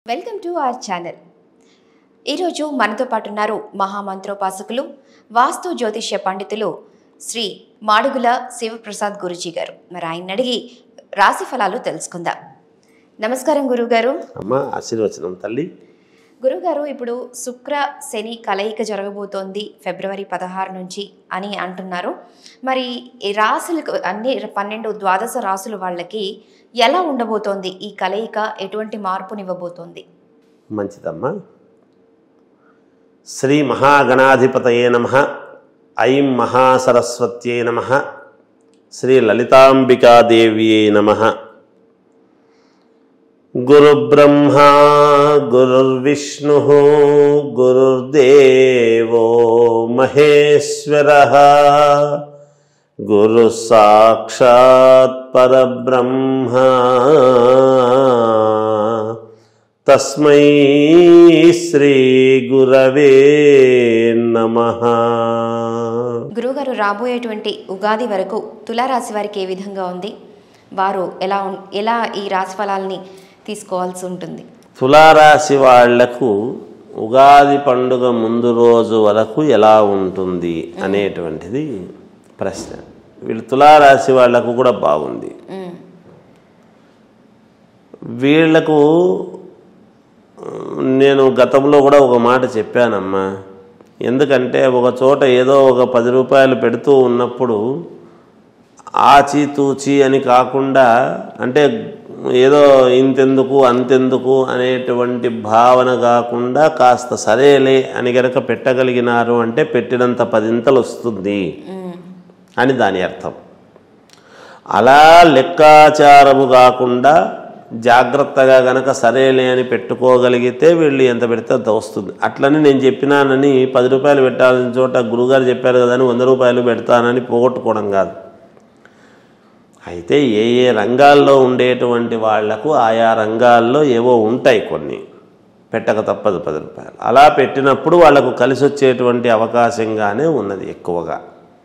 Welcome to our channel ఈరోజు మనతో పాటు ఉన్నారు మహామంత్రోపాసకులు వాస్తు జ్యోతిష్య పండితులు శ్రీ మాడుగుల శివప్రసాద్ గురుజీ గారు మరి ఆయన అడిగి రాశి ఫలాలు తెలుసుకుందాం నమస్కారం గురుగారు అమ్మ ఆశీర్వచనం తల్లి గురుగారు ఇప్పుడు శుక్ర శని కలయిక జరగబోతోంది ఫిబ్రవరి పదహారు నుంచి అని అంటున్నారు మరి ఈ రాశులకు అన్ని పన్నెండు ద్వాదశ రాసుల వాళ్ళకి ఎలా ఉండబోతోంది ఈ కలయిక ఎటువంటి మార్పునివ్వబోతోంది మంచిదమ్మా శ్రీ మహాగణాధిపతయే నమ ఐం మహాసరస్వత్యే నమ శ్రీ లలితాంబికాదేవ్యే నమ గురుబ్రహ్మా గురుర్విష్ణు గురుర్దేవో మహేశ్వర గురు సాక్షాత్ పరబ్రహ్మ తస్మై శ్రీ గురవే నమ గురువుగారు రాబోయేటువంటి ఉగాది వరకు తులారాశి వారికి ఏ విధంగా ఉంది వారు ఎలా ఉన్- ఎలా ఈ రాశి ఫలాల్ని తీసుకోవాల్సి ఉంటుంది తులారాశి వాళ్లకు ఉగాది పండుగ ముందు రోజు వరకు ఎలా ఉంటుంది అనేటువంటిది ప్రశ్న వీళ్ళు తులారాశి వాళ్లకు కూడా బాగుంది మ్మ్. వీళ్లకు ఆ, నేను గతంలో కూడా ఒక మాట చెప్పానమ్మా ఎందుకంటే ఒక చోట ఏదో ఒక పది రూపాయలు పెడుతూ ఉన్నప్పుడు ఆచి తూచి అని కాకుండా అంటే ఏదో ఇంతెందుకు అంతెందుకు అనేటువంటి భావన కాకుండా కాస్త సరేలే అని గనక పెట్టగలిగినారు అంటే పెట్టినంత పదింతలు వస్తుంది మ్మ్. అని దాని అర్థం అలా లెక్కాచారము కాకుండా జాగ్రత్తగా గనక సరేలే అని పెట్టుకోగలిగితే వీళ్ళు ఎంత పెడితే అంత వస్తుంది అట్లని నేను చెప్పినానని పది రూపాయలు పెట్టాలని చోట గురుగారు చెప్పారు కదా అని వంద రూపాయలు పెడతానని పోగొట్టుకోవడం కాదు అయితే ఏ ఏ రంగాల్లో ఉండేటువంటి వాళ్లకు ఆయా రంగాల్లో ఏవో ఉంటాయి కొన్ని పెట్టక తప్పదు పది రూపాయలు అలా పెట్టినప్పుడు వాళ్లకు కలిసి వచ్చేటువంటి అవకాశంగానే ఉన్నది ఎక్కువగా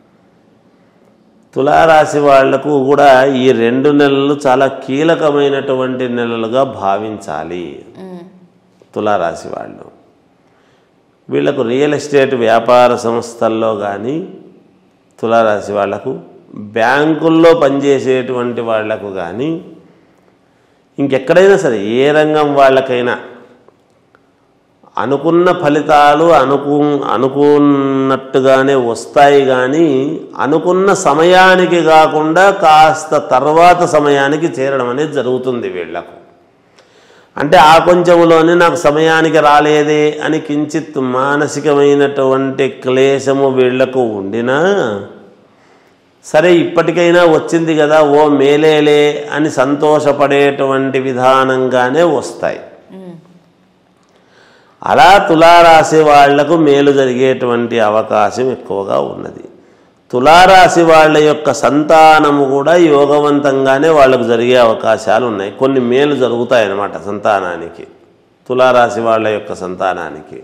తులారాశి వాళ్లకు కూడా ఈ రెండు నెలలు చాలా కీలకమైనటువంటి నెలలుగా భావించాలి మ్మ్. తులారాశి వాళ్ళు వీళ్లకు రియల్ ఎస్టేట్ వ్యాపార సంస్థల్లో కానీ తులారాశి వాళ్లకు బ్యాంకుల్లో పనిచేసేటువంటి వాళ్లకు కానీ ఇంకెక్కడైనా సరే ఏ రంగం వాళ్ళకైనా అనుకున్న ఫలితాలు అనుకు అనుకున్నట్టుగానే వస్తాయి కానీ అనుకున్న సమయానికి కాకుండా కాస్త తర్వాత సమయానికి చేరడం అనేది జరుగుతుంది వీళ్లకు అంటే ఆ కొంచెంలోనే నాకు సమయానికి రాలేదే అని కించిత్ మానసికమైనటువంటి క్లేశము వీళ్లకు ఉండినా సరే ఇప్పటికైనా వచ్చింది కదా ఓ మేలేలే అని సంతోషపడేటువంటి విధానంగానే వస్తాయి మ్మ్. అలా తులారాశి వాళ్లకు మేలు జరిగేటువంటి అవకాశం ఎక్కువగా ఉన్నది తులారాశి వాళ్ళ యొక్క సంతానము కూడా యోగవంతంగానే వాళ్ళకు జరిగే అవకాశాలు ఉన్నాయి కొన్ని మేలు జరుగుతాయి అన్నమాట సంతానానికి తులారాశి వాళ్ళ యొక్క సంతానానికి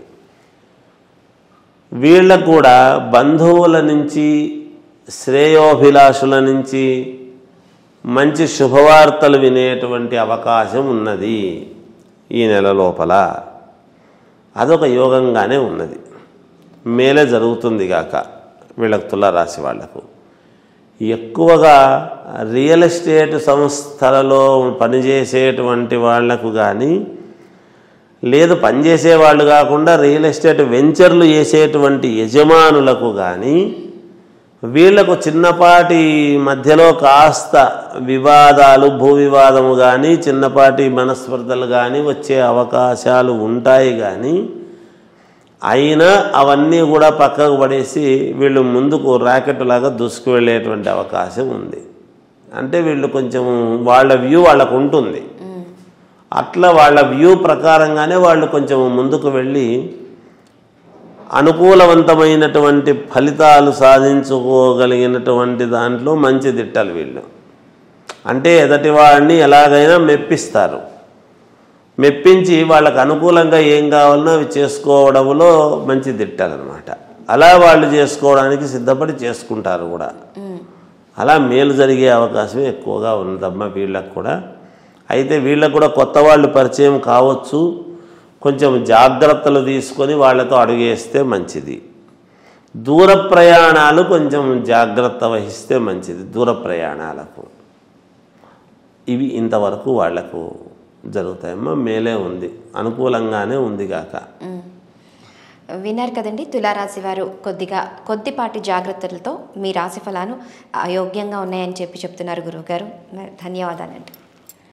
వీళ్ళకు కూడా బంధువుల నుంచి శ్రేయోభిలాషుల నుంచి మంచి శుభవార్తలు వినేటువంటి అవకాశం ఉన్నది ఈ నెల లోపల అదొక యోగంగానే ఉన్నది మేలే జరుగుతుంది గాక వీళ్ళకు తులారాశి వాళ్లకు ఎక్కువగా రియల్ ఎస్టేట్ సంస్థలలో పనిచేసేటువంటి వాళ్లకు కానీ లేదు పనిచేసే వాళ్ళు కాకుండా రియల్ ఎస్టేట్ వెంచర్లు చేసేటువంటి యజమానులకు కానీ వీళ్లకు చిన్నపాటి మధ్యలో కాస్త వివాదాలు భూ వివాదము కానీ చిన్నపాటి మనస్పర్ధలు కానీ వచ్చే అవకాశాలు ఉంటాయి కానీ అయినా అవన్నీ కూడా పక్కకు పడేసి వీళ్ళు ముందుకు రాకెట్ లాగా దూసుకు వెళ్ళేటువంటి అవకాశం ఉంది అంటే వీళ్ళు కొంచెం వాళ్ళ వ్యూ వాళ్ళకు ఉంటుంది మ్మ్. అట్లా వాళ్ళ వ్యూ ప్రకారంగానే వాళ్ళు కొంచెం ముందుకు వెళ్ళి అనుకూలవంతమైనటువంటి ఫలితాలు సాధించుకోగలిగినటువంటి దాంట్లో మంచి దిట్టలు వీళ్ళు అంటే ఎదటి వాడిని ఎలాగైనా మెప్పిస్తారు మెప్పించి వాళ్ళకు అనుకూలంగా ఏం కావాలనో అవి చేసుకోవడంలో మంచి దిట్టాలన్నమాట అలా వాళ్ళు చేసుకోవడానికి సిద్ధపడి చేసుకుంటారు కూడా మ్మ్. అలా మేలు జరిగే అవకాశం ఎక్కువగా ఉందమ్మా వీళ్ళకు కూడా అయితే వీళ్ళకు కూడా కొత్త వాళ్ళు పరిచయం కావచ్చు కొంచెం జాగ్రత్తలు తీసుకొని వాళ్ళతో అడుగేస్తే మంచిది దూర ప్రయాణాలు కొంచెం జాగ్రత్త వహిస్తే మంచిది దూర ప్రయాణాలకు ఇవి ఇంతవరకు వాళ్లకు జరుగుతాయమ్మా మేలే ఉంది అనుకూలంగానే ఉంది కాక మ్మ్. విన్నారు కదండి తులారాశి వారు కొద్దిగా కొద్దిపాటి జాగ్రత్తలతో మీ రాశి ఫలాలు అయోగ్యంగా ఉన్నాయని చెప్పి చెప్తున్నారు గురువుగారు మరి ధన్యవాదాలండి